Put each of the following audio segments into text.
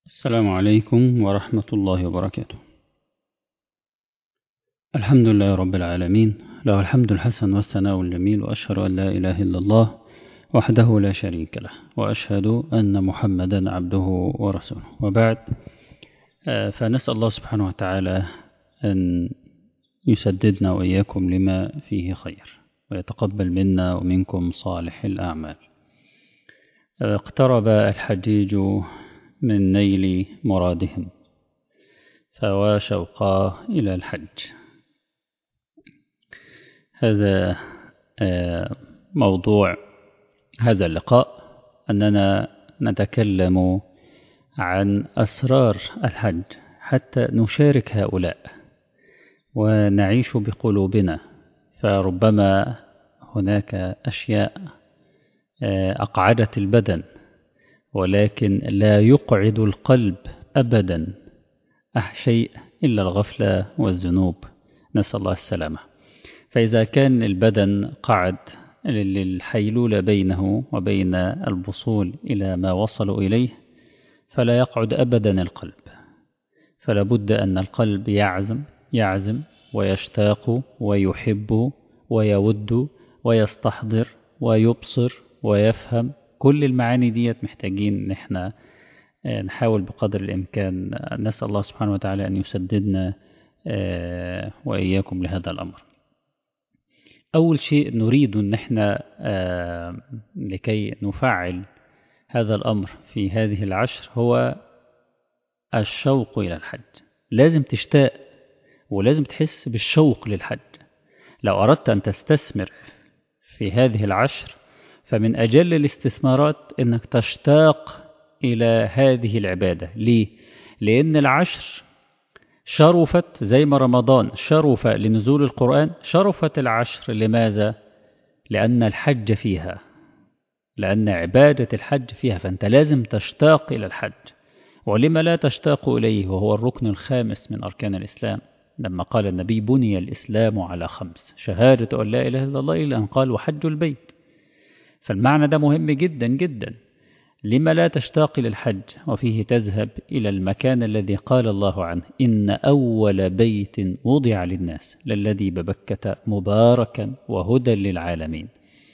السلام عليكم ورحمة الله وبركاته الحمد لله رب العالمين له الحمد الحسن والثناء الجميل وأشهد أن لا إله إلا الله وحده لا شريك له وأشهد أن محمدا عبده ورسوله وبعد فنسأل الله سبحانه وتعالى أن يسددنا وإياكم لما فيه خير ويتقبل منا ومنكم صالح الأعمال اقترب الحجيج من نيل مرادهم فوا شوقا إلى الحج هذا موضوع هذا اللقاء أننا نتكلم عن أسرار الحج حتى نشارك هؤلاء ونعيش بقلوبنا فربما هناك أشياء أقعدت البدن ولكن لا يقعد القلب أبدا شيء إلا الغفلة والذنوب نسأل الله السلامة فإذا كان البدن قعد للحيلولة بينه وبين الوصول إلى ما وصلوا إليه فلا يقعد أبدا القلب فلا بد أن القلب يعزم يعزم ويشتاق ويحب ويود ويستحضر ويبصر ويفهم كل المعاني ديت محتاجين ان احنا نحاول بقدر الامكان نسال الله سبحانه وتعالى ان يسددنا واياكم لهذا الامر اول شيء نريد ان احنا لكي نفعل هذا الامر في هذه العشر هو الشوق الى الحج لازم تشتاق ولازم تحس بالشوق للحج لو اردت ان تستثمر في هذه العشر فمن أجل الاستثمارات أنك تشتاق إلى هذه العبادة ليه؟ لأن العشر شرفت زي ما رمضان شرف لنزول القرآن شرفت العشر لماذا؟ لأن الحج فيها لأن عبادة الحج فيها فأنت لازم تشتاق إلى الحج ولما لا تشتاق إليه وهو الركن الخامس من أركان الإسلام لما قال النبي بني الإسلام على خمس شهادة أن لا إله إلا الله إلا أن قال وحج البيت فالمعنى ده مهم جدا جدا لما لا تشتاق إلى الحج وفيه تذهب إلى المكان الذي قال الله عنه إن أول بيت وضع للناس للذي ببكة مباركا وهدى للعالمين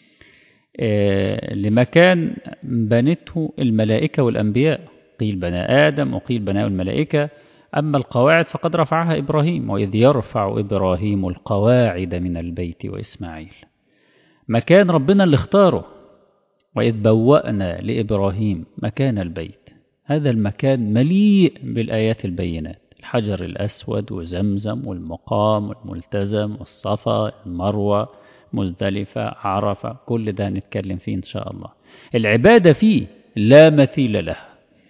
لمكان بنته الملائكة والأنبياء قيل بنى آدم وقيل بناء الملائكة أما القواعد فقد رفعها إبراهيم وإذ يرفع إبراهيم القواعد من البيت وإسماعيل مكان ربنا اللي اختاره وإذ بوأنا لإبراهيم مكان البيت هذا المكان مليء بالآيات البينات الحجر الأسود وزمزم والمقام والملتزم والصفا المروة مزدلفة عرفة كل ده هنتكلم فيه إن شاء الله العبادة فيه لا مثيل له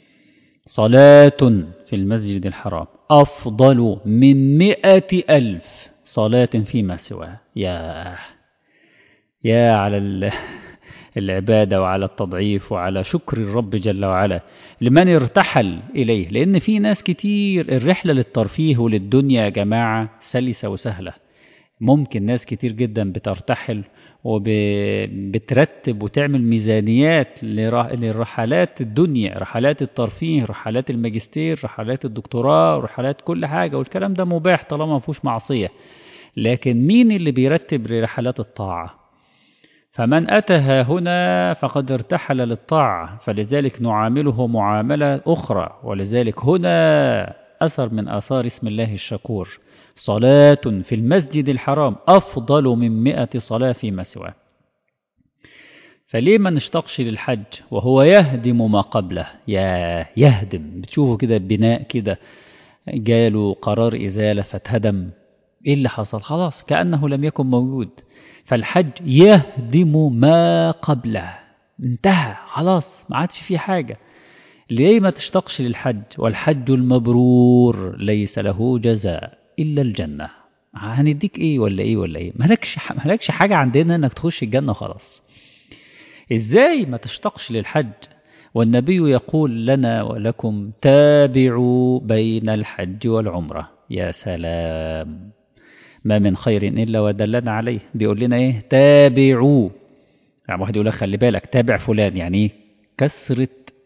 صلاة في المسجد الحرام أفضل من مئة ألف صلاة فيما سواه يا يا على العبادة وعلى التضعيف وعلى شكر الرب جل وعلا لمن ارتحل إليه لأن في ناس كتير الرحلة للترفيه وللدنيا يا جماعة سلسة وسهلة ممكن ناس كتير جدا بترتحل وبترتب وتعمل ميزانيات للرحلات الدنيا رحلات الترفيه رحلات الماجستير رحلات الدكتوراه رحلات كل حاجة والكلام ده مباح طالما ما فيهوش معصية لكن مين اللي بيرتب لرحلات الطاعة فمن أتى هنا فقد ارتحل للطاعة فلذلك نعامله معاملة أخرى ولذلك هنا أثر من آثار اسم الله الشكور صلاة في المسجد الحرام أفضل من مئة صلاة فيما سواه فليه ما نشتقش للحج وهو يهدم ما قبله يا يهدم بتشوفوا كده بناء كده جاله قرار إزالة فاتهدم إيه اللي حصل خلاص كأنه لم يكن موجود فالحج يهدم ما قبله انتهى خلاص ما عادش في حاجة ليه ما تشتقش للحج والحج المبرور ليس له جزاء إلا الجنة هنديك إيه ولا إيه ولا إيه مالكش, مالكش حاجة عندنا أنك تخش الجنة خلاص إزاي ما تشتقش للحج والنبي يقول لنا ولكم تابعوا بين الحج والعمرة يا سلام ما من خير إلا ودلنا عليه بيقول لنا إيه تابعوا يعني واحد يقول لك خلي بالك تابع فلان يعني إيه كثرة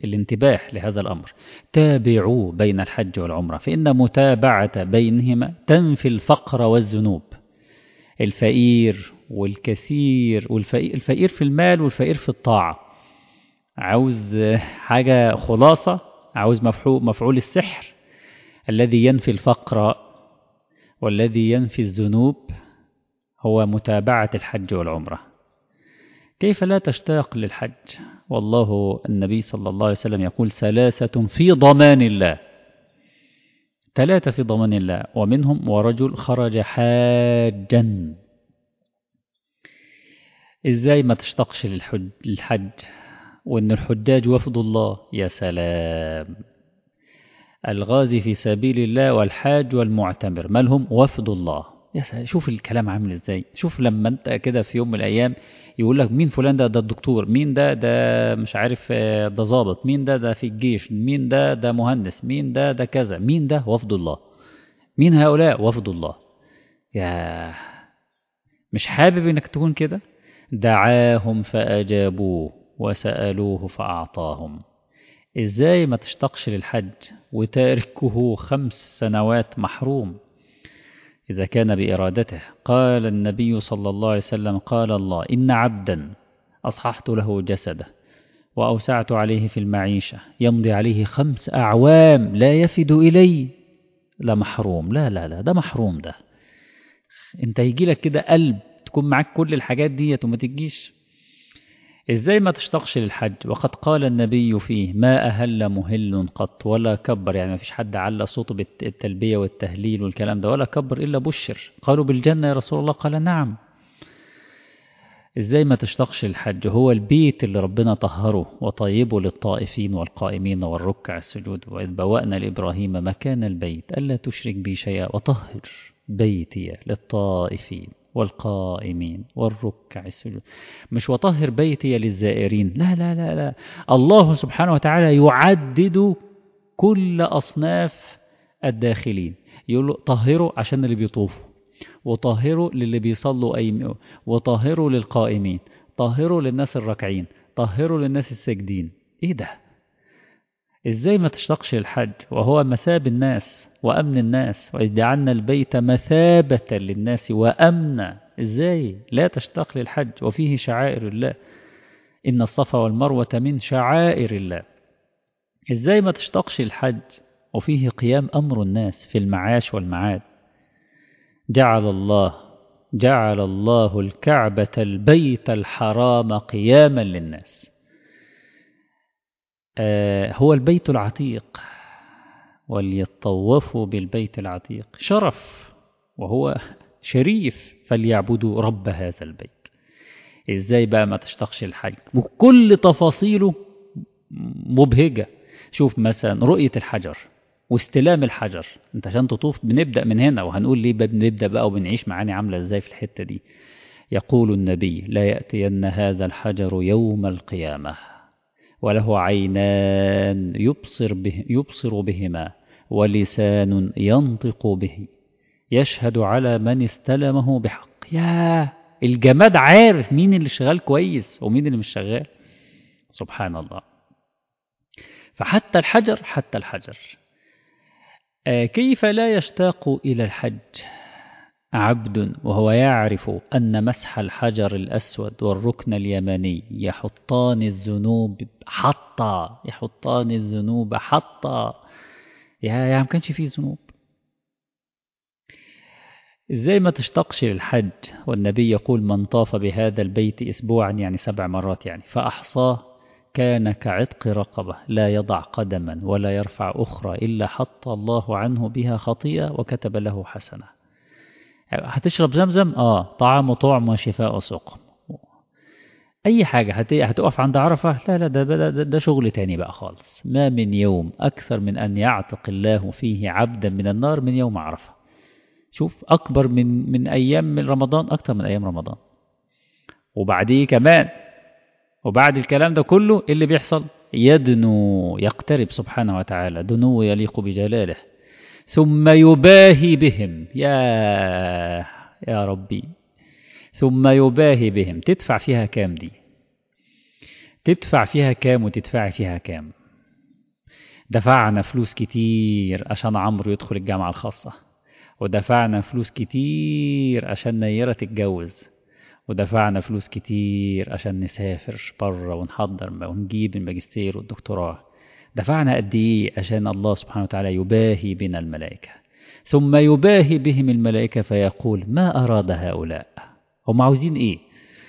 الانتباه لهذا الأمر تابعوا بين الحج والعمرة فإن متابعة بينهما تنفي الفقر والذنوب الفقير والكثير والفقير الفقير في المال والفقير في الطاعة عاوز حاجة خلاصة عاوز مفعول, مفعول السحر الذي ينفي الفقر والذي ينفي الذنوب هو متابعة الحج والعمرة كيف لا تشتاق للحج والله النبي صلى الله عليه وسلم يقول ثلاثة في ضمان الله ثلاثة في ضمان الله ومنهم ورجل خرج حاجا ازاي ما تشتقش للحج, للحج وان الحجاج وفد الله يا سلام الغازي في سبيل الله والحاج والمعتمر مالهم وفد الله يا سلام شوف الكلام عامل ازاي شوف لما انت كده في يوم من الايام يقول لك مين فلان ده ده الدكتور مين ده ده مش عارف ده ظابط مين ده ده في الجيش مين ده ده مهندس مين ده ده كذا مين ده وفد الله مين هؤلاء وفد الله يا مش حابب انك تكون كده دعاهم فأجابوه وسألوه فأعطاهم إزاي ما تشتقش للحج وتاركه خمس سنوات محروم إذا كان بإرادته قال النبي صلى الله عليه وسلم قال الله إن عبدا أصححت له جسده وأوسعت عليه في المعيشة يمضي عليه خمس أعوام لا يفد إلي لا محروم لا لا لا ده محروم ده انت يجي لك كده قلب تكون معاك كل الحاجات ديت وما تجيش ازاي ما تشتقش للحج وقد قال النبي فيه ما أهل مهل قط ولا كبر يعني ما فيش حد على صوته بالتلبية والتهليل والكلام ده ولا كبر إلا بشر قالوا بالجنة يا رسول الله قال نعم ازاي ما تشتقش للحج هو البيت اللي ربنا طهره وطيبه للطائفين والقائمين والركع السجود وإذ بوأنا لإبراهيم مكان البيت ألا تشرك بي شيئا وطهر بيتي للطائفين والقائمين والركع السجود مش وطهر بيتي للزائرين لا لا لا لا الله سبحانه وتعالى يعدد كل أصناف الداخلين يقول له طهروا عشان اللي بيطوفوا وطهروا للي بيصلوا أي وطهروا للقائمين طهروا للناس الراكعين طهروا للناس الساجدين ايه ده ازاي ما تشتقش الحج وهو مثاب الناس وأمن الناس وإذ جعلنا البيت مثابة للناس وأمنا إزاي لا تشتاق للحج وفيه شعائر الله إن الصفا والمروة من شعائر الله إزاي ما تشتاقش الحج وفيه قيام أمر الناس في المعاش والمعاد جعل الله جعل الله الكعبة البيت الحرام قياما للناس آه هو البيت العتيق وليطوفوا بالبيت العتيق شرف وهو شريف فليعبدوا رب هذا البيت ازاي بقى ما تشتقش الحج وكل تفاصيله مبهجة شوف مثلا رؤية الحجر واستلام الحجر انت عشان تطوف بنبدأ من هنا وهنقول ليه بنبدأ بقى وبنعيش معاني عاملة ازاي في الحتة دي يقول النبي لا يأتين هذا الحجر يوم القيامة وله عينان يبصر, به يبصر بهما ولسان ينطق به يشهد على من استلمه بحق يا الجماد عارف مين اللي شغال كويس ومين اللي مش شغال سبحان الله فحتى الحجر حتى الحجر آه كيف لا يشتاق إلى الحج عبد وهو يعرف أن مسح الحجر الأسود والركن اليماني يحطان الذنوب حطا يحطان الذنوب حطا يا يا ما كانش فيه ذنوب ازاي ما تشتقش للحج والنبي يقول من طاف بهذا البيت اسبوعا يعني سبع مرات يعني فاحصاه كان كعتق رقبه لا يضع قدما ولا يرفع اخرى الا حط الله عنه بها خطيئه وكتب له حسنه هتشرب زمزم اه طعام طعم وشفاء سقم اي حاجه هتقف عند عرفه لا لا ده, ده, ده, ده شغل تاني بقى خالص ما من يوم اكثر من ان يعتق الله فيه عبدا من النار من يوم عرفه شوف اكبر من من ايام من رمضان اكثر من ايام رمضان وبعديه كمان وبعد الكلام ده كله إيه اللي بيحصل يدنو يقترب سبحانه وتعالى دنو يليق بجلاله ثم يباهي بهم يا يا ربي ثم يباهي بهم تدفع فيها كام دي تدفع فيها كام وتدفع فيها كام دفعنا فلوس كتير عشان عمرو يدخل الجامعة الخاصة ودفعنا فلوس كتير عشان نيرة تتجوز ودفعنا فلوس كتير عشان نسافر بره ونحضر ونجيب الماجستير والدكتوراه دفعنا قد ايه عشان الله سبحانه وتعالى يباهي بنا الملائكة ثم يباهي بهم الملائكة فيقول ما أراد هؤلاء هم عاوزين ايه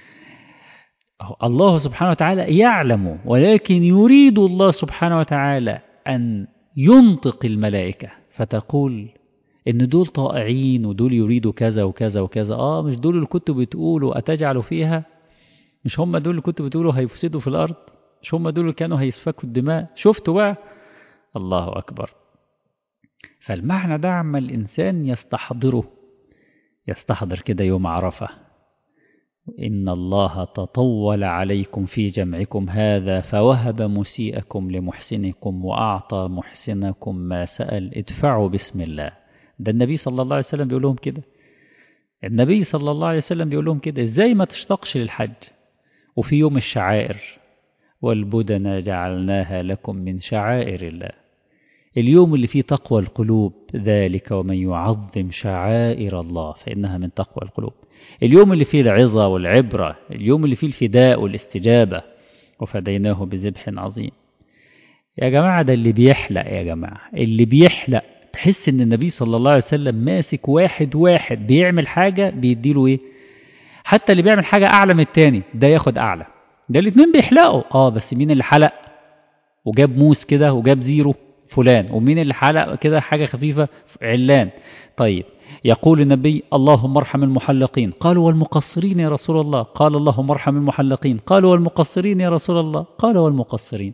الله سبحانه وتعالى يعلم ولكن يريد الله سبحانه وتعالى أن ينطق الملائكة فتقول إن دول طائعين ودول يريدوا كذا وكذا وكذا آه مش دول اللي كنتوا بتقولوا أتجعلوا فيها مش هم دول اللي كنتوا بتقولوا هيفسدوا في الأرض مش هم دول اللي كانوا هيسفكوا الدماء شفتوا بقى الله أكبر فالمعنى ده عما الإنسان يستحضره يستحضر كده يوم عرفة إن الله تطول عليكم في جمعكم هذا فوهب مسيئكم لمحسنكم وأعطى محسنكم ما سأل ادفعوا بسم الله ده النبي صلى الله عليه وسلم بيقول لهم كده النبي صلى الله عليه وسلم بيقول لهم كده ازاي ما تشتقش للحج وفي يوم الشعائر والبدن جعلناها لكم من شعائر الله اليوم اللي فيه تقوى القلوب ذلك ومن يعظم شعائر الله فإنها من تقوى القلوب اليوم اللي فيه العظة والعبرة اليوم اللي فيه الفداء والاستجابة وفديناه بذبح عظيم يا جماعة ده اللي بيحلق يا جماعة اللي بيحلق تحس ان النبي صلى الله عليه وسلم ماسك واحد واحد بيعمل حاجة بيديله ايه حتى اللي بيعمل حاجة اعلى من التاني ده ياخد اعلى ده الاتنين بيحلقوا اه بس مين اللي حلق وجاب موس كده وجاب زيرو فلان ومين اللي حلق كده حاجة خفيفة علان طيب يقول النبي اللهم ارحم المحلقين قالوا والمقصرين يا رسول الله قال اللهم ارحم المحلقين قالوا والمقصرين يا رسول الله قال والمقصرين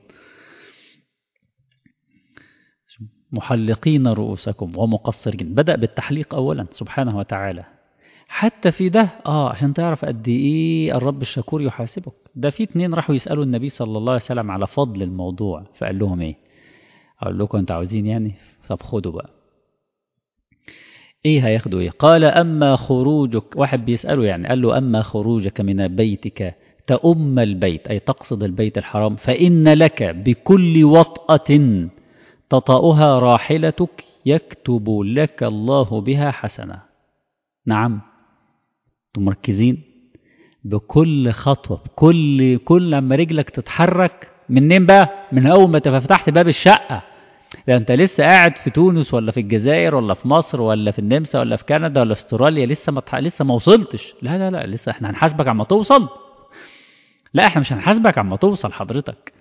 محلقين رؤوسكم ومقصرين بدأ بالتحليق أولا سبحانه وتعالى حتى في ده آه عشان تعرف قد إيه الرب الشكور يحاسبك ده في اتنين راحوا يسألوا النبي صلى الله عليه وسلم على فضل الموضوع فقال لهم إيه أقول لكم أنت عاوزين يعني طب خدوا بقى إيه هياخدوا إيه قال أما خروجك واحد بيسأله يعني قال له أما خروجك من بيتك تأم البيت أي تقصد البيت الحرام فإن لك بكل وطأة تطأها راحلتك يكتب لك الله بها حسنة نعم انتم مركزين بكل خطوة بكل كل لما رجلك تتحرك منين بقى من أول ما فتحت باب الشقة ده انت لسه قاعد في تونس ولا في الجزائر ولا في مصر ولا في النمسا ولا في كندا ولا في استراليا لسه ما تح... لسه ما وصلتش لا لا لا لسه احنا هنحاسبك عما توصل لا احنا مش هنحاسبك عما توصل حضرتك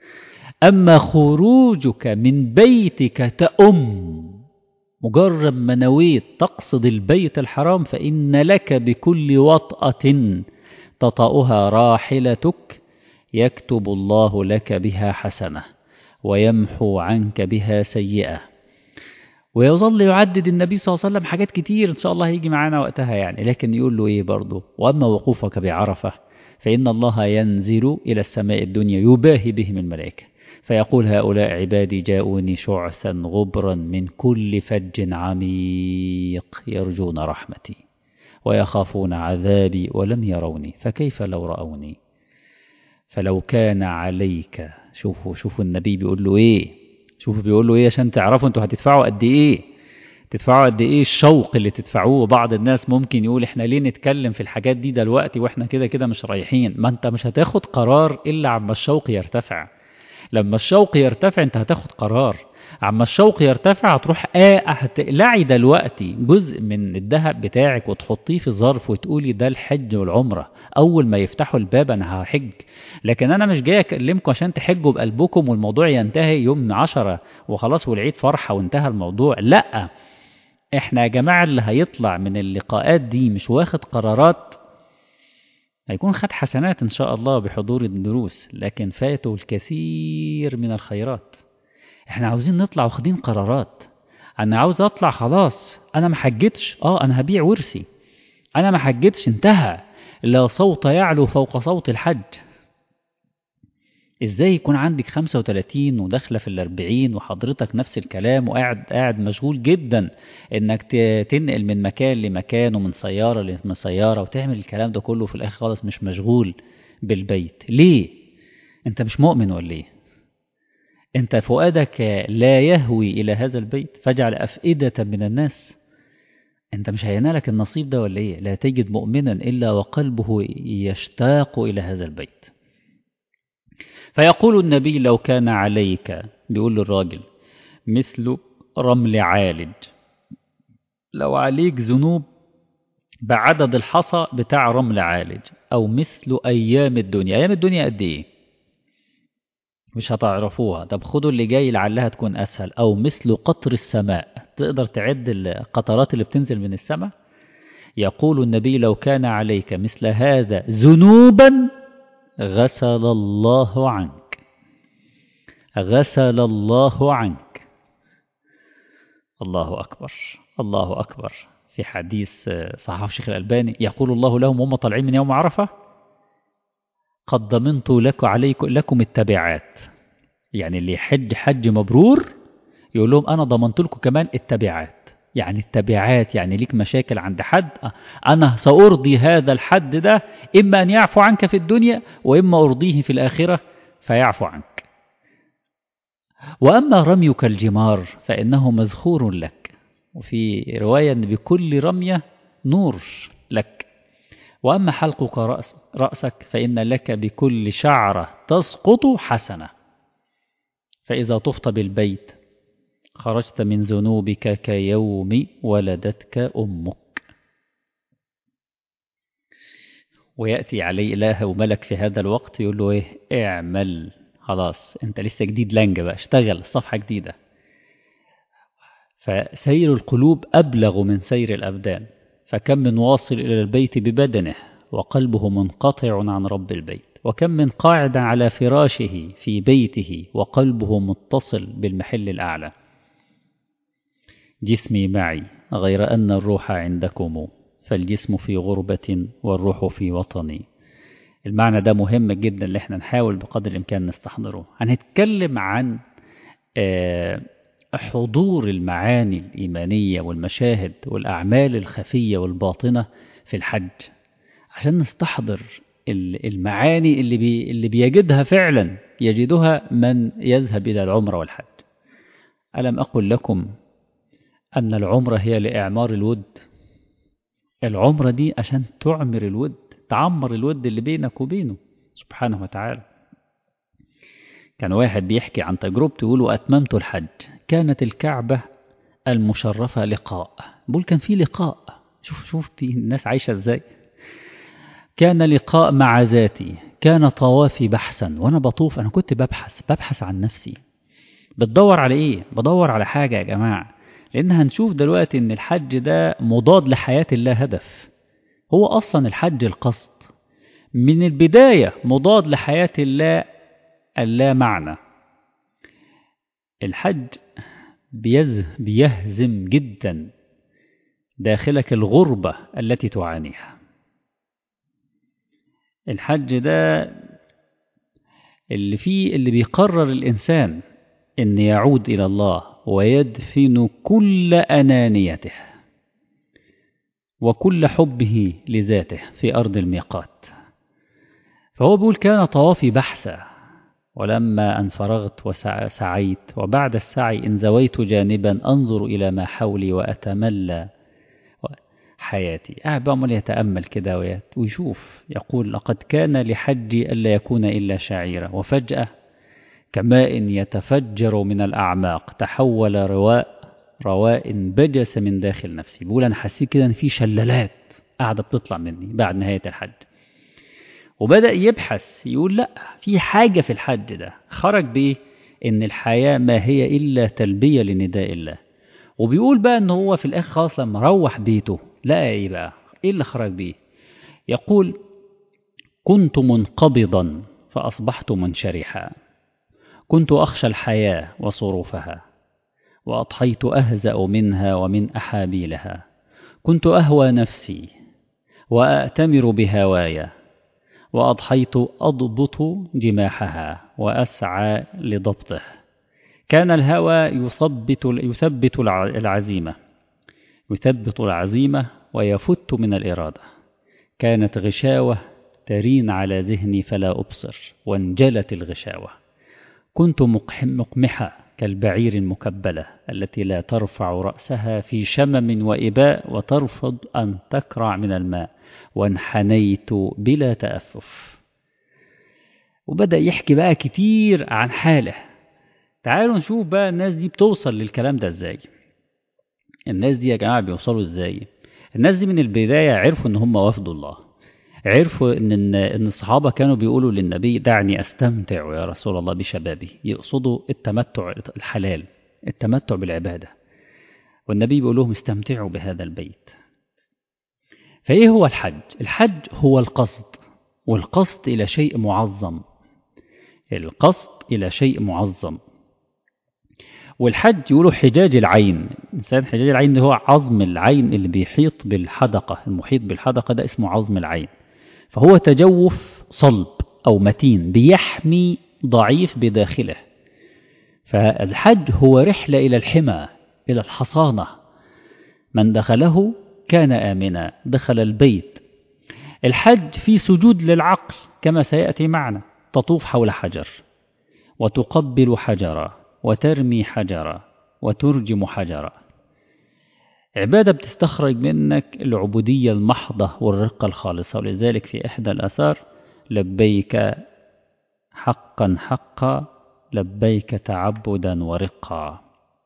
أما خروجك من بيتك تأم مجرد ما نويت تقصد البيت الحرام فإن لك بكل وطأة تطأها راحلتك يكتب الله لك بها حسنة ويمحو عنك بها سيئة ويظل يعدد النبي صلى الله عليه وسلم حاجات كتير إن شاء الله هيجي معانا وقتها يعني لكن يقول له إيه برضه وأما وقوفك بعرفة فإن الله ينزل إلى السماء الدنيا يباهي بهم الملائكة فيقول هؤلاء عبادي جاءوني شعثا غبرا من كل فج عميق يرجون رحمتي ويخافون عذابي ولم يروني فكيف لو رأوني فلو كان عليك شوفوا شوفوا النبي بيقول له ايه شوفوا بيقول له ايه عشان تعرفوا انتوا هتدفعوا قد ايه تدفعوا قد ايه الشوق اللي تدفعوه بعض الناس ممكن يقول احنا ليه نتكلم في الحاجات دي دلوقتي واحنا كده كده مش رايحين ما انت مش هتاخد قرار الا عما الشوق يرتفع لما الشوق يرتفع انت هتاخد قرار عما الشوق يرتفع هتروح آه هتقلعي دلوقتي جزء من الذهب بتاعك وتحطيه في ظرف وتقولي ده الحج والعمرة أول ما يفتحوا الباب أنا هحج لكن أنا مش جاي أكلمكم عشان تحجوا بقلبكم والموضوع ينتهي يوم عشرة وخلاص والعيد فرحة وانتهى الموضوع لأ احنا يا جماعة اللي هيطلع من اللقاءات دي مش واخد قرارات هيكون خد حسنات إن شاء الله بحضور الدروس لكن فاته الكثير من الخيرات احنا عاوزين نطلع واخدين قرارات انا عاوز اطلع خلاص انا ما حجتش اه انا هبيع ورثي انا ما حجتش انتهى لا صوت يعلو فوق صوت الحج ازاي يكون عندك 35 وداخله في الأربعين وحضرتك نفس الكلام وقاعد قاعد مشغول جدا انك تنقل من مكان لمكان ومن سياره لسياره وتعمل الكلام ده كله في الاخر خالص مش مشغول بالبيت ليه انت مش مؤمن ولا ايه أنت فؤادك لا يهوي إلى هذا البيت فاجعل أفئدة من الناس أنت مش هينالك النصيب ده ولا إيه لا تجد مؤمنا إلا وقلبه يشتاق إلى هذا البيت فيقول النبي لو كان عليك بيقول للراجل مثل رمل عالج لو عليك ذنوب بعدد الحصى بتاع رمل عالج أو مثل أيام الدنيا أيام الدنيا قد إيه مش هتعرفوها طب خدوا اللي جاي لعلها تكون أسهل أو مثل قطر السماء تقدر تعد القطرات اللي بتنزل من السماء يقول النبي لو كان عليك مثل هذا ذنوبا غسل الله عنك غسل الله عنك الله أكبر الله أكبر في حديث صححه الشيخ الألباني يقول الله لهم وهم طالعين من يوم عرفة قد ضمنت لك عليكم لكم التبعات يعني اللي يحج حج مبرور يقول لهم أنا ضمنت لكم كمان التبعات يعني التبعات يعني ليك مشاكل عند حد أنا سأرضي هذا الحد ده إما أن يعفو عنك في الدنيا وإما أرضيه في الآخرة فيعفو عنك وأما رميك الجمار فإنه مذخور لك وفي رواية أن بكل رمية نور لك وأما حلقك رأس رأسك فإن لك بكل شعرة تسقط حسنة فإذا طفت بالبيت خرجت من ذنوبك كيوم ولدتك أمك ويأتي عليه إله وملك في هذا الوقت يقول له إيه اعمل خلاص أنت لسه جديد لانجا بقى اشتغل صفحة جديدة فسير القلوب أبلغ من سير الأبدان فكم من واصل إلى البيت ببدنه وقلبه منقطع عن رب البيت وكم من قاعد على فراشه في بيته وقلبه متصل بالمحل الأعلى جسمي معي غير أن الروح عندكم فالجسم في غربة والروح في وطني المعنى ده مهم جدا اللي احنا نحاول بقدر الإمكان نستحضره هنتكلم عن حضور المعاني الإيمانية والمشاهد والأعمال الخفية والباطنة في الحج عشان نستحضر المعاني اللي, بي اللي بيجدها فعلا يجدها من يذهب إلى العمرة والحج ألم أقل لكم أن العمرة هي لإعمار الود العمرة دي عشان تعمر الود تعمر الود اللي بينك وبينه سبحانه وتعالى كان واحد بيحكي عن تجربته يقول وأتممت الحج كانت الكعبة المشرفة لقاء بقول كان في لقاء شوف شوف في الناس عايشة ازاي كان لقاء مع ذاتي كان طوافي بحثا وانا بطوف انا كنت ببحث ببحث عن نفسي بتدور على ايه بدور على حاجة يا جماعة لان هنشوف دلوقتي ان الحج ده مضاد لحياة الله هدف هو اصلا الحج القصد من البداية مضاد لحياة الله اللا معنى الحج بيهزم جدا داخلك الغربة التي تعانيها الحج ده اللي فيه اللي بيقرر الإنسان أن يعود إلى الله ويدفن كل أنانيته وكل حبه لذاته في أرض الميقات فهو بيقول كان طوافي بحثا ولما أن فرغت وسعيت وبعد السعي إن زويت جانبا أنظر إلى ما حولي وأتملى حياتي قاعد بعمل يتأمل كده ويشوف يقول لقد كان لحجي ألا يكون إلا شعيرا وفجأة كماء يتفجر من الأعماق تحول رواء رواء بجس من داخل نفسي بقول أنا حسيت كده إن في شلالات قاعدة بتطلع مني بعد نهاية الحج وبدأ يبحث يقول لا في حاجة في الحج ده خرج بإيه إن الحياة ما هي إلا تلبية لنداء الله وبيقول بقى إن هو في الآخر خلاص لما روح بيته لقى إيه بقى إيه اللي خرج بيه يقول كنت منقبضا فأصبحت منشرحا كنت أخشى الحياة وصروفها وأضحيت أهزأ منها ومن أحابيلها كنت أهوى نفسي وأأتمر بهوايا وأضحيت أضبط جماحها وأسعى لضبطه كان الهوى يثبت يثبت العزيمة يثبت العزيمة ويفت من الإرادة كانت غشاوة ترين على ذهني فلا أبصر وانجلت الغشاوة كنت مقمحة كالبعير المكبلة التي لا ترفع رأسها في شمم وإباء وترفض أن تكرع من الماء وانحنيت بلا تأفف وبدأ يحكي بقى كتير عن حاله تعالوا نشوف بقى الناس دي بتوصل للكلام ده ازاي الناس دي يا جماعة بيوصلوا ازاي الناس دي من البداية عرفوا ان هم وفد الله عرفوا ان ان الصحابه كانوا بيقولوا للنبي دعني استمتع يا رسول الله بشبابي يقصدوا التمتع الحلال التمتع بالعباده والنبي بيقول لهم استمتعوا بهذا البيت فايه هو الحج الحج هو القصد والقصد الى شيء معظم القصد الى شيء معظم والحج يقولوا حجاج العين إنسان حجاج العين ده هو عظم العين اللي بيحيط بالحدقة المحيط بالحدقة ده اسمه عظم العين فهو تجوف صلب أو متين بيحمي ضعيف بداخله فالحج هو رحلة إلى الحمى إلى الحصانة من دخله كان آمنا دخل البيت الحج في سجود للعقل كما سيأتي معنا تطوف حول حجر وتقبل حجرا وترمي حجرا وترجم حجرا عبادة بتستخرج منك العبودية المحضة والرقة الخالصة ولذلك في إحدى الأثار لبيك حقا حقا لبيك تعبدا ورقا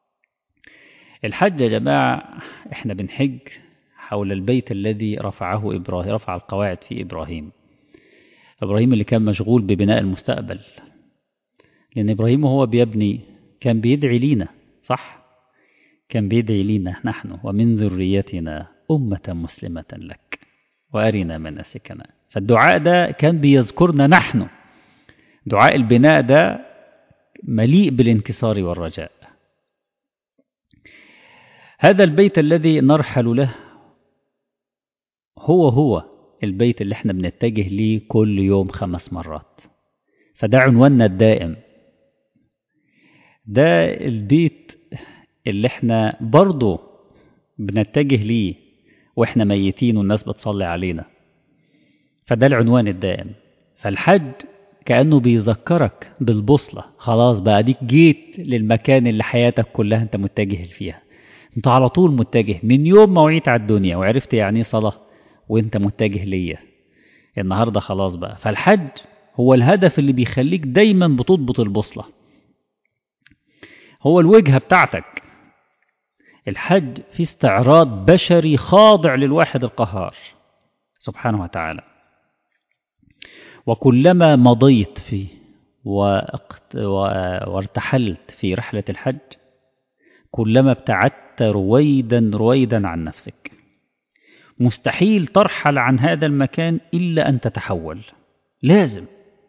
الحج يا جماعة احنا بنحج حول البيت الذي رفعه إبراهيم رفع القواعد في إبراهيم إبراهيم اللي كان مشغول ببناء المستقبل لأن إبراهيم وهو بيبني كان بيدعي لينا صح كان بيدعي لينا نحن ومن ذريتنا أمة مسلمة لك وأرنا مناسكنا فالدعاء ده كان بيذكرنا نحن دعاء البناء ده مليء بالانكسار والرجاء هذا البيت الذي نرحل له هو هو البيت اللي احنا بنتجه ليه كل يوم خمس مرات فده عنواننا الدائم ده البيت اللي احنا برضه بنتجه ليه واحنا ميتين والناس بتصلي علينا فده العنوان الدائم فالحج كأنه بيذكرك بالبوصلة خلاص بقى ديك جيت للمكان اللي حياتك كلها انت متجه فيها انت على طول متجه من يوم ما وعيت على الدنيا وعرفت يعني ايه صلاة وانت متجه ليا النهاردة خلاص بقى فالحج هو الهدف اللي بيخليك دايما بتضبط البوصلة هو الوجهة بتاعتك الحج في استعراض بشري خاضع للواحد القهار سبحانه وتعالى وكلما مضيت فيه وارتحلت في رحلة الحج كلما ابتعدت رويدا رويدا عن نفسك مستحيل ترحل عن هذا المكان إلا أن تتحول لازم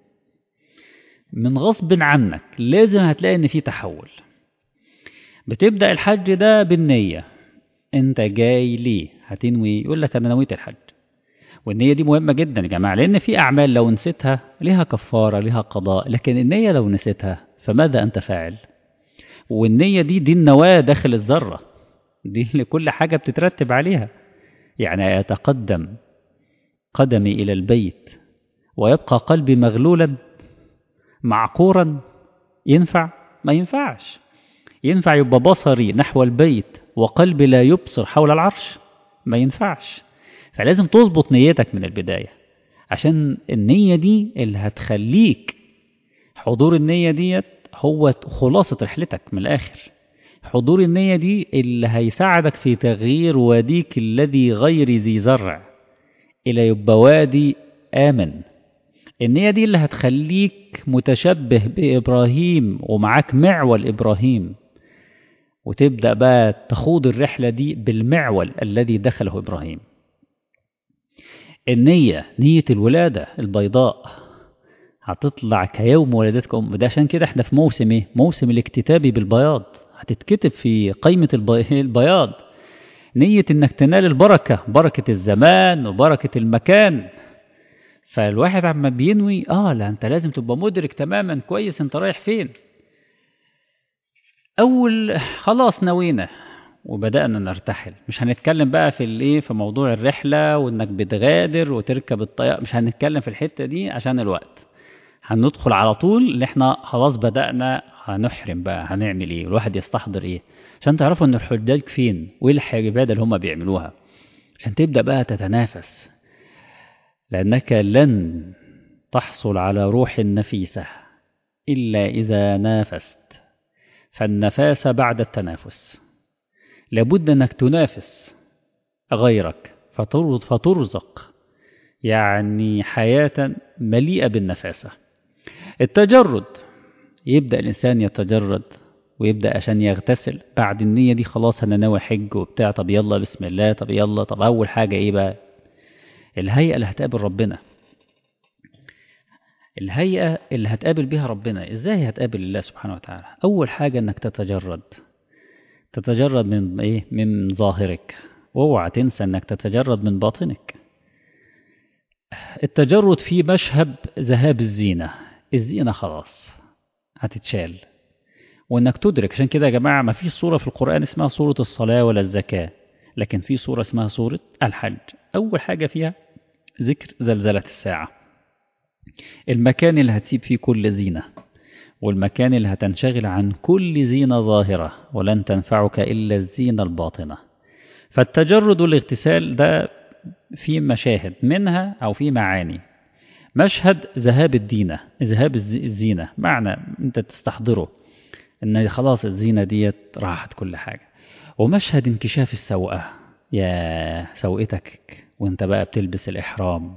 من غصب عنك لازم هتلاقي ان في تحول بتبدأ الحج ده بالنية انت جاي ليه هتنوي يقول لك انا نويت الحج والنية دي مهمة جدا يا جماعة لأن في أعمال لو نسيتها ليها كفارة ليها قضاء لكن النية لو نسيتها فماذا أنت فاعل والنية دي دي النواة داخل الذرة دي اللي كل حاجة بتترتب عليها يعني أتقدم قدمي إلى البيت ويبقى قلبي مغلولا معقورا ينفع ما ينفعش ينفع يبقى بصري نحو البيت وقلبي لا يبصر حول العرش ما ينفعش فلازم تظبط نيتك من البداية عشان النية دي اللي هتخليك حضور النية ديت هو خلاصة رحلتك من الآخر حضور النية دي اللي هيساعدك في تغيير واديك الذي غير ذي زرع إلى يبقى وادي آمن النية دي اللي هتخليك متشبه بإبراهيم ومعاك معول إبراهيم وتبدأ بقى تخوض الرحلة دي بالمعول الذي دخله إبراهيم النية نية الولادة البيضاء هتطلع كيوم ولادتك أم ده عشان كده احنا في موسم ايه موسم الاكتتاب بالبياض هتتكتب في قائمة البياض نية انك تنال البركة بركة الزمان وبركة المكان فالواحد عما بينوي اه لا انت لازم تبقى مدرك تماما كويس انت رايح فين اول خلاص نوينا وبدأنا نرتحل مش هنتكلم بقى في الايه في موضوع الرحلة وانك بتغادر وتركب الطيارة مش هنتكلم في الحتة دي عشان الوقت هندخل على طول اللي احنا خلاص بدأنا هنحرم بقى هنعمل ايه الواحد يستحضر ايه عشان تعرفوا ان الحجاج فين وايه العبادة اللي هم بيعملوها عشان تبدأ بقى تتنافس لأنك لن تحصل على روح نفيسة إلا إذا نافست فالنفاس بعد التنافس لابد أنك تنافس غيرك فترزق يعني حياة مليئة بالنفاسة التجرد يبدأ الإنسان يتجرد ويبدأ عشان يغتسل بعد النية دي خلاص أنا ناوي حج وبتاع طب يلا بسم الله طب يلا طب أول حاجة إيه بقى الهيئة اللي هتقابل ربنا الهيئة اللي هتقابل بها ربنا إزاي هتقابل الله سبحانه وتعالى أول حاجة أنك تتجرد تتجرد من إيه من ظاهرك واوعى تنسى أنك تتجرد من باطنك التجرد في مشهد ذهاب الزينة الزينة خلاص هتتشال وانك تدرك عشان كده يا جماعة ما فيش صورة في القرآن اسمها صورة الصلاة ولا الزكاة لكن في صورة اسمها صورة الحج أول حاجة فيها ذكر زلزلة الساعة المكان اللي هتسيب فيه كل زينة والمكان اللي هتنشغل عن كل زينة ظاهرة ولن تنفعك إلا الزينة الباطنة فالتجرد والاغتسال ده في مشاهد منها أو في معاني مشهد ذهاب الدينة ذهاب الزينة معنى أنت تستحضره أن خلاص الزينة ديت راحت كل حاجة ومشهد انكشاف السوءة يا سوءتك وانت بقى بتلبس الإحرام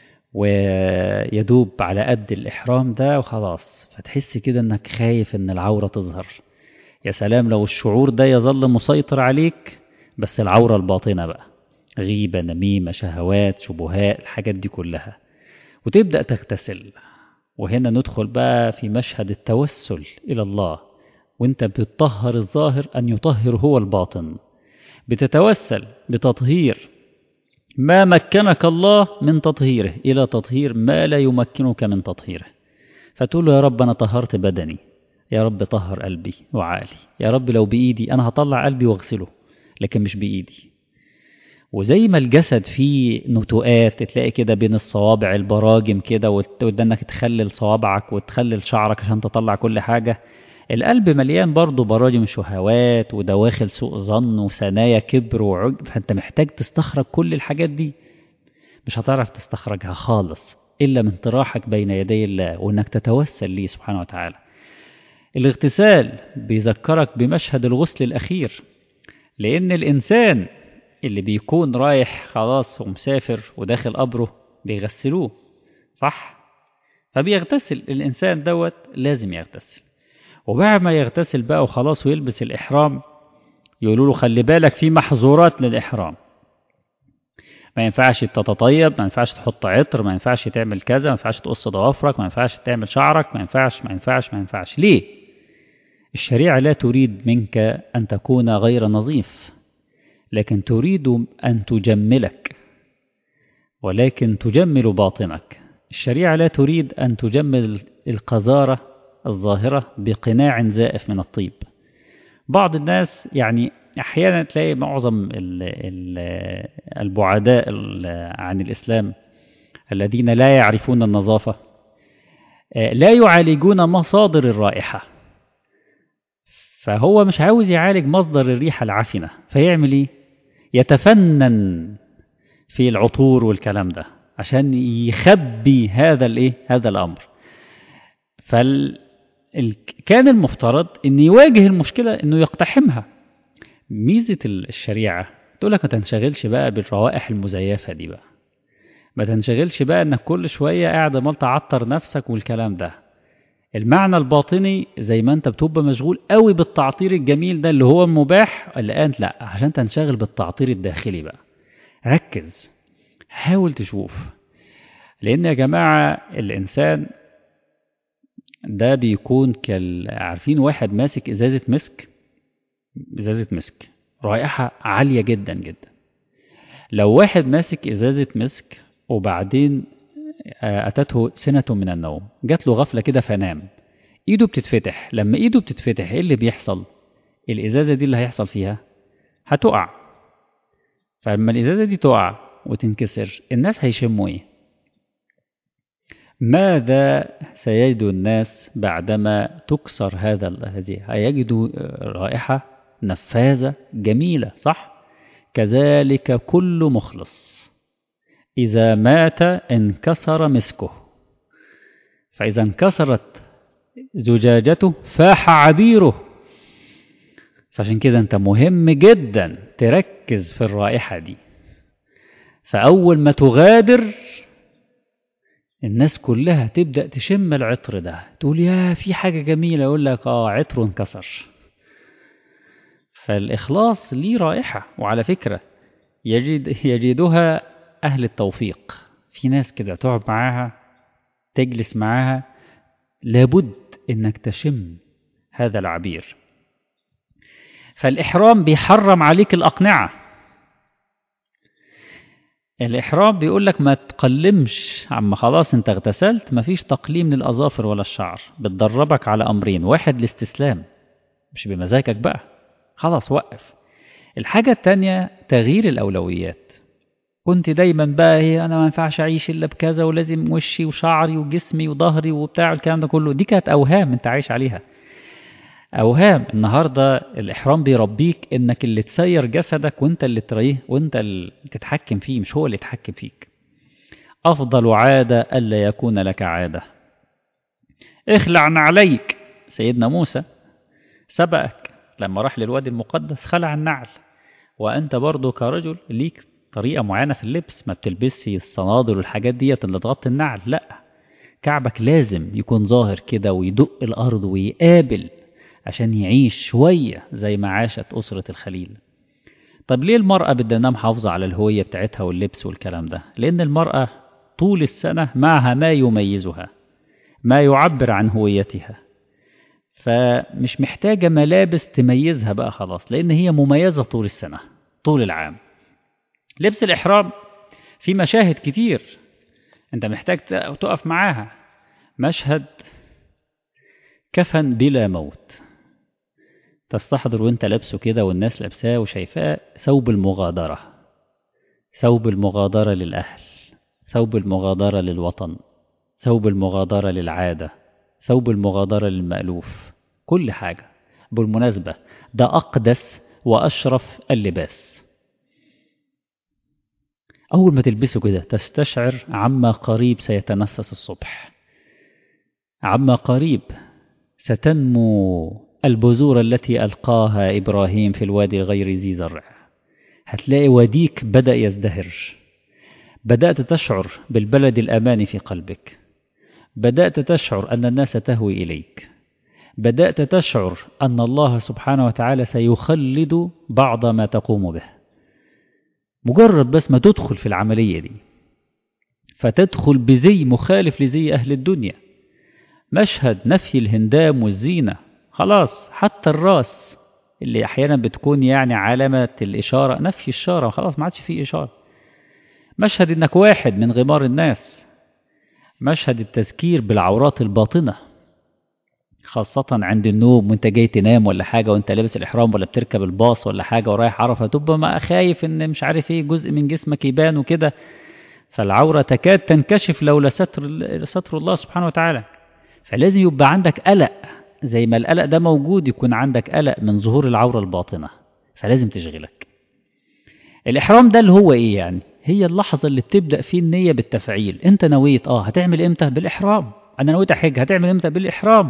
ويدوب على قد الإحرام ده وخلاص فتحس كده انك خايف ان العورة تظهر يا سلام لو الشعور ده يظل مسيطر عليك بس العورة الباطنة بقى غيبة نميمة شهوات شبهات الحاجات دي كلها وتبدأ تغتسل وهنا ندخل بقى في مشهد التوسل إلى الله وانت بتطهر الظاهر أن يطهر هو الباطن بتتوسل بتطهير ما مكنك الله من تطهيره إلى تطهير ما لا يمكنك من تطهيره فتقول له يا رب أنا طهرت بدني يا رب طهر قلبي وعقلي يا رب لو بإيدي أنا هطلع قلبي واغسله لكن مش بإيدي وزي ما الجسد فيه نتوءات تلاقي كده بين الصوابع البراجم كده وده انك تخلل صوابعك وتخلل شعرك عشان تطلع كل حاجة القلب مليان برضه براجم شهوات ودواخل سوء ظن وثنايا كبر وعجب فانت محتاج تستخرج كل الحاجات دي مش هتعرف تستخرجها خالص إلا من طراحك بين يدي الله وإنك تتوسل ليه سبحانه وتعالى الاغتسال بيذكرك بمشهد الغسل الأخير لأن الإنسان اللي بيكون رايح خلاص ومسافر وداخل قبره بيغسلوه صح فبيغتسل الإنسان دوت لازم يغتسل وبعد ما يغتسل بقى وخلاص ويلبس الإحرام يقولوا له خلي بالك في محظورات للإحرام ما ينفعش تتطيب ما ينفعش تحط عطر ما ينفعش تعمل كذا ما ينفعش تقص ضوافرك ما ينفعش تعمل شعرك ما ينفعش ما ينفعش ما ينفعش ليه الشريعة لا تريد منك أن تكون غير نظيف لكن تريد أن تجملك ولكن تجمل باطنك الشريعة لا تريد أن تجمل القذارة الظاهرة بقناع زائف من الطيب بعض الناس يعني أحيانا تلاقي معظم البعداء عن الإسلام الذين لا يعرفون النظافة لا يعالجون مصادر الرائحة فهو مش عاوز يعالج مصدر الريحة العفنة فيعمل ايه يتفنن في العطور والكلام ده عشان يخبي هذا الايه هذا الامر فال كان المفترض ان يواجه المشكله انه يقتحمها ميزه الشريعه تقول لك ما تنشغلش بقى بالروائح المزيفه دي بقى ما تنشغلش بقى انك كل شويه قاعد عمال تعطر نفسك والكلام ده المعنى الباطني زي ما انت بتبقى مشغول قوي بالتعطير الجميل ده اللي هو مباح الان لا عشان تنشغل بالتعطير الداخلي بقى ركز حاول تشوف لان يا جماعه الانسان ده بيكون كال عارفين واحد ماسك ازازه مسك ازازه مسك رائحه عاليه جدا جدا لو واحد ماسك ازازه مسك وبعدين أتته سنة من النوم جات له غفلة كده فنام إيده بتتفتح لما إيده بتتفتح إيه اللي بيحصل الإزازة دي اللي هيحصل فيها هتقع فلما الإزازة دي تقع وتنكسر الناس هيشموا إيه ماذا سيجد الناس بعدما تكسر هذا هذه هيجدوا رائحة نفاذة جميلة صح كذلك كل مخلص إذا مات انكسر مسكه فإذا انكسرت زجاجته فاح عبيره فعشان كده انت مهم جدا تركز في الرائحة دي فأول ما تغادر الناس كلها تبدأ تشم العطر ده تقول يا في حاجة جميلة يقول لك اه عطره انكسر فالإخلاص ليه رائحة وعلى فكرة يجد يجدها أهل التوفيق في ناس كده تقعد معاها تجلس معاها لابد إنك تشم هذا العبير فالإحرام بيحرم عليك الأقنعة الإحرام بيقول لك ما تقلمش عما خلاص انت اغتسلت مفيش تقليم للأظافر ولا الشعر بتدربك على أمرين واحد الاستسلام مش بمزاجك بقى خلاص وقف الحاجة التانية تغيير الأولويات كنت دايما بقى هي أنا ما ينفعش أعيش إلا بكذا ولازم وشي وشعري وجسمي وظهري وبتاع الكلام ده كله دي كانت أوهام أنت عايش عليها أوهام النهاردة الإحرام بيربيك إنك اللي تسير جسدك وأنت اللي تريه وأنت اللي تتحكم فيه مش هو اللي يتحكم فيك أفضل عادة ألا يكون لك عادة اخلع عليك سيدنا موسى سبقك لما راح للوادي المقدس خلع النعل وأنت برضو كرجل ليك طريقة معينة في اللبس ما بتلبسي الصنادل والحاجات ديت اللي تغطي النعل لا كعبك لازم يكون ظاهر كده ويدق الأرض ويقابل عشان يعيش شوية زي ما عاشت أسرة الخليل طب ليه المرأة بدنا محافظة على الهوية بتاعتها واللبس والكلام ده لأن المرأة طول السنة معها ما يميزها ما يعبر عن هويتها فمش محتاجة ملابس تميزها بقى خلاص لأن هي مميزة طول السنة طول العام لبس الإحرام في مشاهد كتير أنت محتاج تقف معاها مشهد كفن بلا موت تستحضر وانت لابسه كده والناس لابساه وشايفاه ثوب المغادرة ثوب المغادرة للأهل ثوب المغادرة للوطن ثوب المغادرة للعادة ثوب المغادرة للمألوف كل حاجة بالمناسبة ده أقدس وأشرف اللباس أول ما تلبسه كده تستشعر عما قريب سيتنفس الصبح عما قريب ستنمو البذور التي ألقاها إبراهيم في الوادي غير ذي زرع هتلاقي وديك بدأ يزدهر بدأت تشعر بالبلد الأمان في قلبك بدأت تشعر أن الناس تهوي إليك بدأت تشعر أن الله سبحانه وتعالى سيخلد بعض ما تقوم به مجرد بس ما تدخل في العملية دي فتدخل بزي مخالف لزي أهل الدنيا مشهد نفي الهندام والزينة خلاص حتى الراس اللي أحيانا بتكون يعني علامة الإشارة نفي الشارة خلاص ما عادش فيه إشارة مشهد إنك واحد من غمار الناس مشهد التذكير بالعورات الباطنة خاصة عند النوم وانت جاي تنام ولا حاجة وانت لابس الإحرام ولا بتركب الباص ولا حاجة ورايح عرفة تبقى ما خايف ان مش عارف ايه جزء من جسمك يبان وكده فالعورة تكاد تنكشف لولا ستر ستر الله سبحانه وتعالى فلازم يبقى عندك قلق زي ما القلق ده موجود يكون عندك قلق من ظهور العورة الباطنة فلازم تشغلك الإحرام ده اللي هو إيه يعني هي اللحظة اللي بتبدأ فيه النية بالتفعيل أنت نويت آه هتعمل إمتى بالإحرام أنا نويت أحج هتعمل إمتى بالإحرام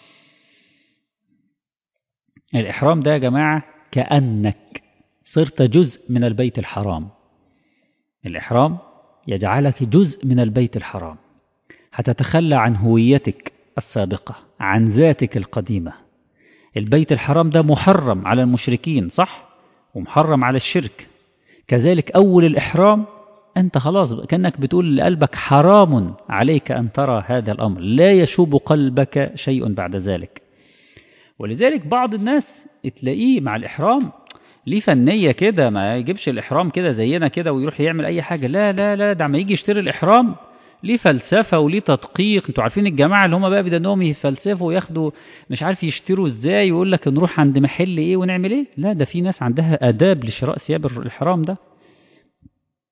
الإحرام ده يا جماعة كأنك صرت جزء من البيت الحرام الإحرام يجعلك جزء من البيت الحرام هتتخلى عن هويتك السابقة عن ذاتك القديمة البيت الحرام ده محرم على المشركين صح؟ ومحرم على الشرك كذلك أول الإحرام أنت خلاص كأنك بتقول لقلبك حرام عليك أن ترى هذا الأمر لا يشوب قلبك شيء بعد ذلك ولذلك بعض الناس تلاقيه مع الإحرام ليه فنية كده ما يجيبش الإحرام كده زينا كده ويروح يعمل أي حاجة لا لا لا ده عم يجي يشتري الإحرام ليه فلسفة وليه تدقيق انتوا عارفين الجماعة اللي هم بقى بدأنهم يفلسفوا وياخدوا مش عارف يشتروا ازاي ويقول لك نروح عند محل ايه ونعمل ايه لا ده في ناس عندها آداب لشراء ثياب الإحرام ده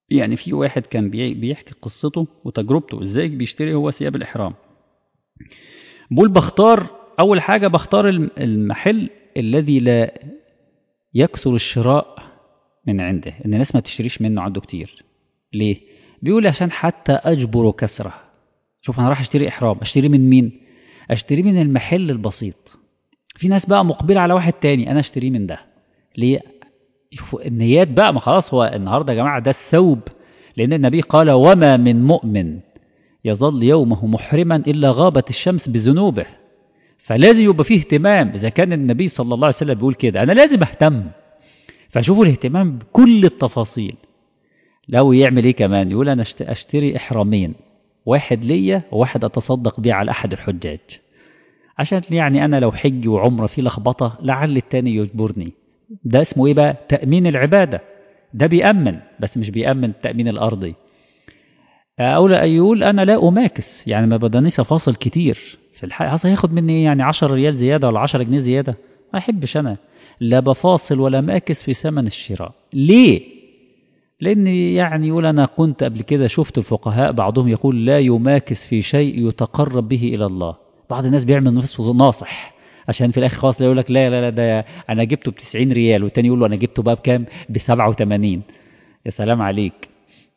يعني في واحد كان بيحكي قصته وتجربته ازاي بيشتري هو ثياب الإحرام بقول بختار أول حاجة بختار المحل الذي لا يكثر الشراء من عنده ان الناس ما تشتريش منه عنده كتير ليه بيقول عشان حتى اجبر كسره شوف انا راح اشتري احرام اشتري من مين اشتري من المحل البسيط في ناس بقى مقبله على واحد تاني انا اشتري من ده ليه النيات بقى ما خلاص هو النهارده يا جماعه ده الثوب لان النبي قال وما من مؤمن يظل يومه محرما الا غابت الشمس بذنوبه فلازم يبقى فيه اهتمام اذا كان النبي صلى الله عليه وسلم بيقول كده انا لازم اهتم فشوفوا الاهتمام بكل التفاصيل لو يعمل ايه كمان يقول انا اشتري احرامين واحد ليا وواحد اتصدق بيه على احد الحجاج عشان يعني انا لو حج وعمره في لخبطه لعل التاني يجبرني ده اسمه ايه بقى تامين العباده ده بيامن بس مش بيامن التامين الارضي او لا يقول انا لا اماكس يعني ما بدنيش افاصل كتير في الحقيقه اصل هياخد مني يعني 10 ريال زياده ولا 10 جنيه زياده ما احبش انا لا بفاصل ولا ماكس في ثمن الشراء ليه لأن يعني يقول أنا كنت قبل كده شفت الفقهاء بعضهم يقول لا يماكس في شيء يتقرب به إلى الله بعض الناس بيعمل نفسه ناصح عشان في الآخر خلاص يقول لك لا لا لا ده أنا جبته ب 90 ريال والتاني يقول له أنا جبته بقى بكام؟ ب 87 يا سلام عليك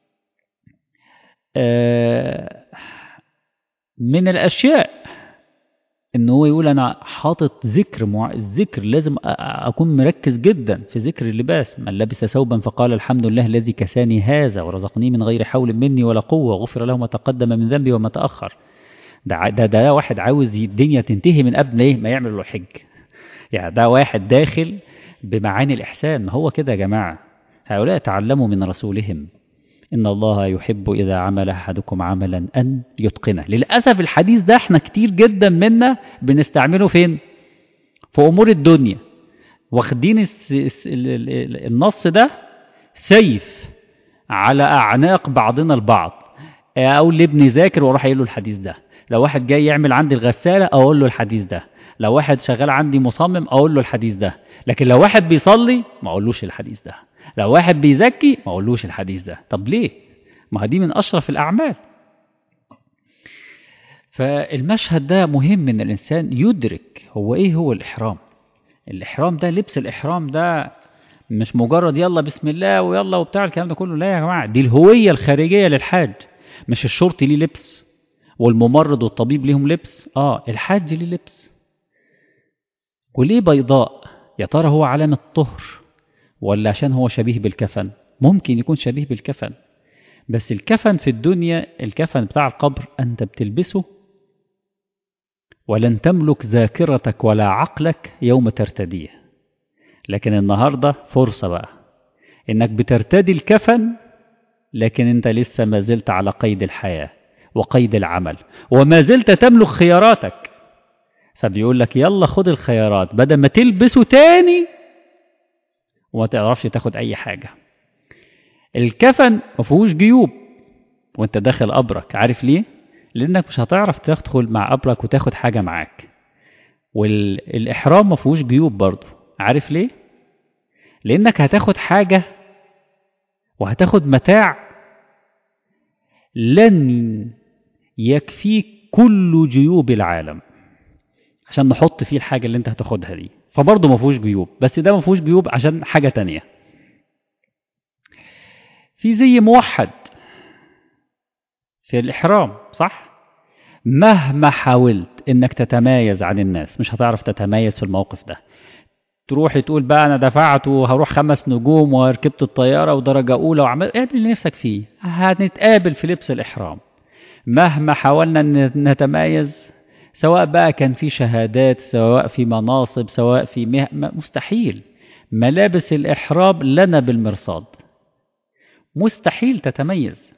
آه من الأشياء ان هو يقول انا حاطط ذكر مع... الذكر لازم اكون مركز جدا في ذكر اللباس من لبس ثوبا فقال الحمد لله الذي كساني هذا ورزقني من غير حول مني ولا قوه غفر له ما تقدم من ذنبي وما تاخر ده ده, ده واحد عاوز الدنيا تنتهي من قبل ايه ما يعمل له حج يعني ده واحد داخل بمعاني الاحسان ما هو كده يا جماعه هؤلاء تعلموا من رسولهم إن الله يحب إذا عمل أحدكم عملا أن يتقنه للأسف الحديث ده احنا كتير جدا منا بنستعمله فين في أمور الدنيا واخدين النص ده سيف على أعناق بعضنا البعض أقول لابني ذاكر وأروح قايل له الحديث ده لو واحد جاي يعمل عندي الغسالة أقول له الحديث ده لو واحد شغال عندي مصمم أقول له الحديث ده لكن لو واحد بيصلي ما أقولوش الحديث ده لو واحد بيزكي ما اقولوش الحديث ده طب ليه ما دي من اشرف الاعمال فالمشهد ده مهم ان الانسان يدرك هو ايه هو الاحرام الاحرام ده لبس الاحرام ده مش مجرد يلا بسم الله ويلا وبتاع الكلام ده كله لا يا جماعه دي الهويه الخارجيه للحاج مش الشرطي ليه لبس والممرض والطبيب ليهم لبس اه الحاج ليه لبس وليه بيضاء يا ترى هو علامه طهر ولا عشان هو شبيه بالكفن ممكن يكون شبيه بالكفن بس الكفن في الدنيا الكفن بتاع القبر أنت بتلبسه ولن تملك ذاكرتك ولا عقلك يوم ترتديه لكن النهاردة فرصة بقى إنك بترتدي الكفن لكن أنت لسه ما زلت على قيد الحياة وقيد العمل وما زلت تملك خياراتك فبيقول لك يلا خد الخيارات بدل ما تلبسه تاني وما تعرفش تاخد اي حاجة الكفن ما فيهوش جيوب وانت داخل قبرك عارف ليه لانك مش هتعرف تدخل مع قبرك وتاخد حاجة معاك والاحرام ما فيهوش جيوب برضه عارف ليه لانك هتاخد حاجة وهتاخد متاع لن يكفيك كل جيوب العالم عشان نحط فيه الحاجة اللي انت هتاخدها دي فبرضه ما فيهوش جيوب بس ده ما فيهوش جيوب عشان حاجة تانية في زي موحد في الإحرام صح مهما حاولت انك تتمايز عن الناس مش هتعرف تتميز في الموقف ده تروح تقول بقى انا دفعت وهروح خمس نجوم وركبت الطياره ودرجه اولى وعملت اعمل اللي نفسك فيه هنتقابل في لبس الاحرام مهما حاولنا ان نتمايز سواء بقى كان في شهادات سواء في مناصب سواء في مه... مستحيل ملابس الإحرام لنا بالمرصاد مستحيل تتميز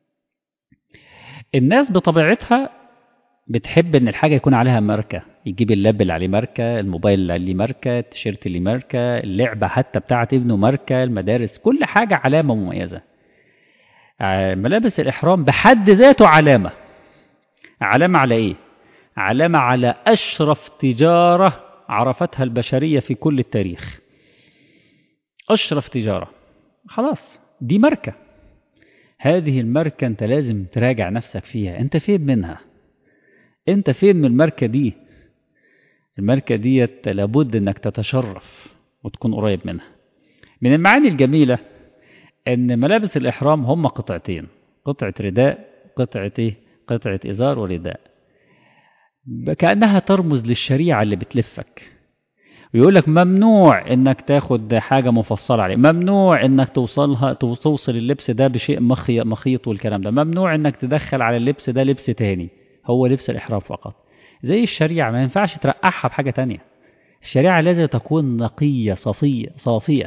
الناس بطبيعتها بتحب ان الحاجه يكون عليها ماركه يجيب اللاب اللي عليه ماركه الموبايل اللي عليه ماركه التيشيرت اللي ماركه اللعبه حتى بتاعه ابنه ماركه المدارس كل حاجه علامه مميزه ملابس الاحرام بحد ذاته علامه علامه على ايه علامة على أشرف تجارة عرفتها البشرية في كل التاريخ أشرف تجارة خلاص دي ماركة هذه الماركة انت لازم تراجع نفسك فيها انت فين منها انت فين من الماركة دي الماركة ديت لابد انك تتشرف وتكون قريب منها من المعاني الجميلة ان ملابس الاحرام هم قطعتين قطعة رداء قطعة ايه قطعة ازار ورداء كأنها ترمز للشريعة اللي بتلفك ويقول لك ممنوع انك تاخد حاجة مفصلة عليه ممنوع انك توصلها توصل اللبس ده بشيء مخي مخيط والكلام ده ممنوع انك تدخل على اللبس ده لبس تاني هو لبس الإحرام فقط زي الشريعة ما ينفعش ترقعها بحاجة تانية الشريعة لازم تكون نقية صفية صافية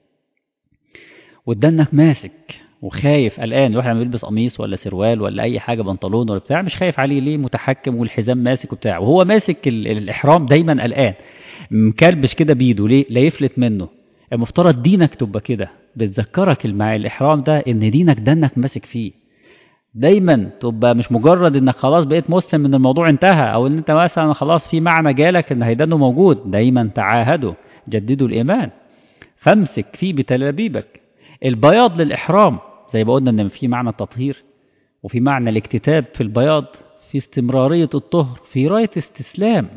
ودنك ماسك وخايف قلقان الواحد لما بيلبس قميص ولا سروال ولا اي حاجه بنطلون ولا بتاع مش خايف عليه ليه متحكم والحزام ماسك وبتاع وهو ماسك الاحرام دايما قلقان مكلبش كده بايده ليه لا يفلت منه المفترض دينك تبقى كده بتذكرك مع الاحرام ده ان دينك دنك ماسك فيه دايما تبقى مش مجرد انك خلاص بقيت مسلم من الموضوع انتهى او ان انت مثلا خلاص في معنى جالك ان هيدانه موجود دايما تعاهدوا جددوا الايمان فامسك فيه بتلابيبك البياض للاحرام زي ما قلنا ان في معنى التطهير وفي معنى الاكتتاب في البياض في استمرارية الطهر في راية استسلام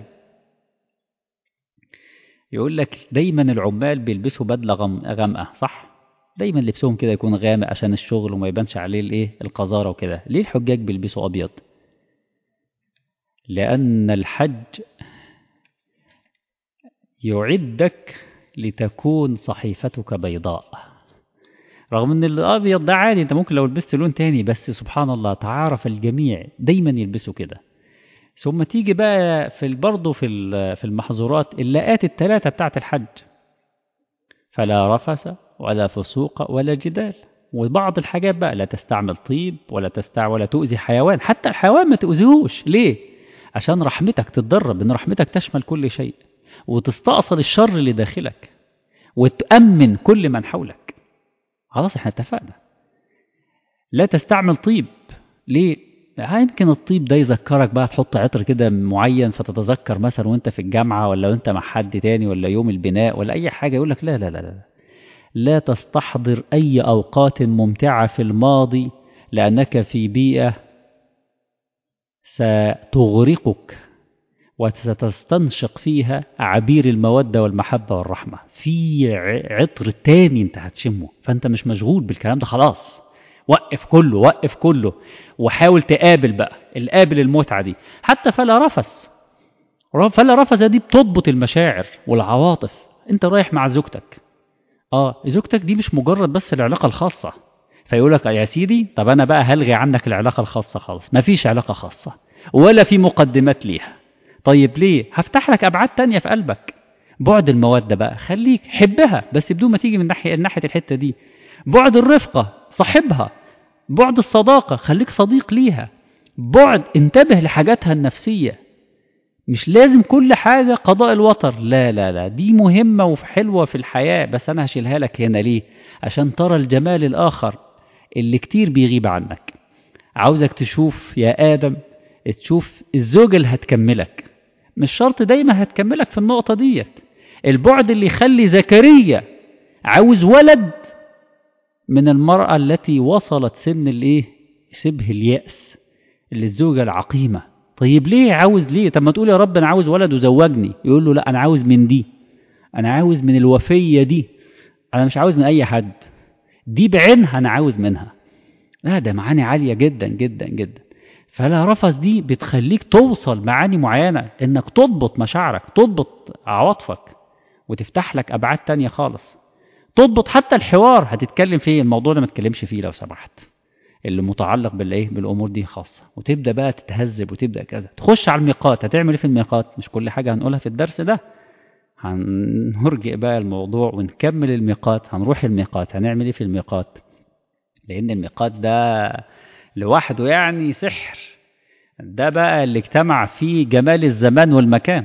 يقول لك دايما العمال بيلبسوا بدلة غم... غامقة صح دايما لبسهم كده يكون غامق عشان الشغل وما يبانش عليه الايه القذارة وكده ليه الحجاج بيلبسوا أبيض لأن الحج يعدك لتكون صحيفتك بيضاء رغم ان الابيض ده عادي انت ممكن لو لبست لون تاني بس سبحان الله تعارف الجميع دايما يلبسوا كده ثم تيجي بقى في برضه في في المحظورات اللاءات الثلاثه بتاعت الحج فلا رفس ولا فسوق ولا جدال وبعض الحاجات بقى لا تستعمل طيب ولا تستع ولا تؤذي حيوان حتى الحيوان ما تؤذيهوش ليه عشان رحمتك تتدرب ان رحمتك تشمل كل شيء وتستأصل الشر اللي داخلك وتأمن كل من حولك خلاص احنا اتفقنا لا تستعمل طيب ليه يمكن الطيب ده يذكرك بقى تحط عطر كده معين فتتذكر مثلا وانت في الجامعة ولا وانت مع حد تاني ولا يوم البناء ولا اي حاجة يقول لك لا لا لا لا لا تستحضر اي اوقات ممتعة في الماضي لانك في بيئة ستغرقك وستستنشق فيها عبير المودة والمحبة والرحمة في عطر تاني انت هتشمه فانت مش مشغول بالكلام ده خلاص وقف كله وقف كله وحاول تقابل بقى القابل المتعة دي حتى فلا رفس فلا رفس دي بتضبط المشاعر والعواطف انت رايح مع زوجتك اه زوجتك دي مش مجرد بس العلاقة الخاصة فيقول لك يا سيدي طب انا بقى هلغي عنك العلاقة الخاصة خالص مفيش علاقة خاصة ولا في مقدمات ليها طيب ليه هفتح لك ابعاد تانية في قلبك بعد المودة بقى خليك حبها بس بدون ما تيجي من ناحية ناحية الحتة دي بعد الرفقة صاحبها بعد الصداقة خليك صديق ليها بعد انتبه لحاجاتها النفسية مش لازم كل حاجة قضاء الوتر لا لا لا دي مهمة وحلوة في الحياة بس أنا هشيلها لك هنا ليه عشان ترى الجمال الآخر اللي كتير بيغيب عنك عاوزك تشوف يا آدم تشوف الزوجة اللي هتكملك مش شرط دايما هتكملك في النقطة ديت البعد اللي يخلي زكريا عاوز ولد من المرأة التي وصلت سن الايه شبه اليأس اللي الزوجة العقيمة طيب ليه عاوز ليه طب ما تقول يا رب انا عاوز ولد وزوجني يقول له لا انا عاوز من دي انا عاوز من الوفية دي انا مش عاوز من اي حد دي بعينها انا عاوز منها لا ده معاني عالية جدا جدا جدا فلا رفث دي بتخليك توصل معاني معينة انك تضبط مشاعرك تضبط عواطفك وتفتح لك ابعاد تانية خالص تضبط حتى الحوار هتتكلم فيه الموضوع ده ما تتكلمش فيه لو سمحت اللي متعلق بالايه بالامور دي خاصه وتبدا بقى تتهذب وتبدا كذا تخش على الميقات هتعمل ايه في الميقات مش كل حاجه هنقولها في الدرس ده هنرجع بقى الموضوع ونكمل الميقات هنروح الميقات هنعمل ايه في الميقات لان الميقات ده لوحده يعني سحر ده بقى اللي اجتمع فيه جمال الزمان والمكان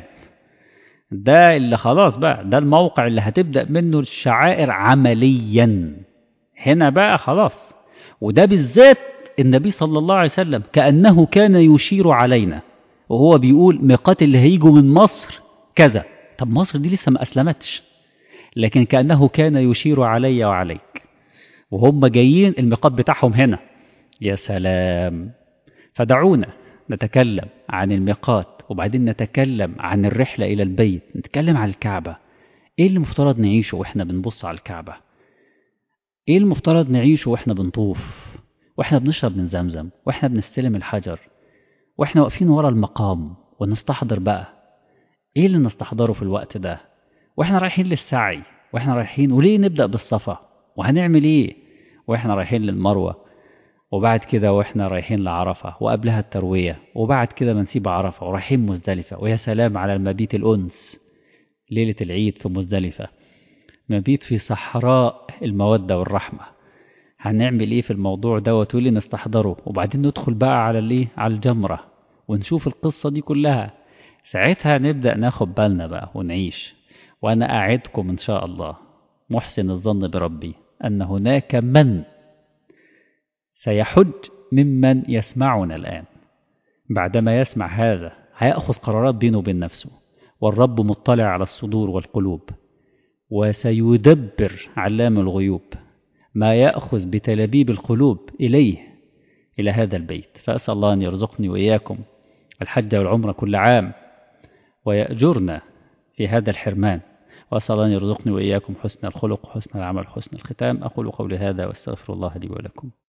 ده اللي خلاص بقى ده الموقع اللي هتبدأ منه الشعائر عمليا هنا بقى خلاص وده بالذات النبي صلى الله عليه وسلم كأنه كان يشير علينا وهو بيقول ميقات اللي هيجوا من مصر كذا طب مصر دي لسه ما أسلمتش لكن كأنه كان يشير علي وعليك وهم جايين الميقات بتاعهم هنا يا سلام فدعونا نتكلم عن الميقات وبعدين نتكلم عن الرحلة إلى البيت نتكلم عن الكعبة إيه اللي مفترض نعيشه وإحنا بنبص على الكعبة إيه المفترض نعيشه وإحنا بنطوف وإحنا بنشرب من زمزم وإحنا بنستلم الحجر وإحنا واقفين ورا المقام ونستحضر بقى إيه اللي نستحضره في الوقت ده وإحنا رايحين للسعي وإحنا رايحين وليه نبدأ بالصفا وهنعمل إيه وإحنا رايحين للمروة وبعد كده واحنا رايحين لعرفة وقبلها التروية وبعد كده بنسيب عرفة ورايحين مزدلفة ويا سلام على المبيت الأنس ليلة العيد في مزدلفة مبيت في صحراء المودة والرحمة هنعمل ايه في الموضوع دوت واللي نستحضره وبعدين ندخل بقى على الايه على الجمرة ونشوف القصة دي كلها ساعتها نبدأ ناخد بالنا بقى ونعيش وأنا أعدكم إن شاء الله محسن الظن بربي أن هناك من سيحج ممن يسمعنا الآن بعدما يسمع هذا هيأخذ قرارات بينه وبين نفسه والرب مطلع على الصدور والقلوب وسيدبر علام الغيوب ما يأخذ بتلابيب القلوب إليه إلى هذا البيت فأسأل الله أن يرزقني وإياكم الحج والعمرة كل عام ويأجرنا في هذا الحرمان وأسأل الله أن يرزقني وإياكم حسن الخلق وحسن العمل وحسن الختام أقول قولي هذا وأستغفر الله لي ولكم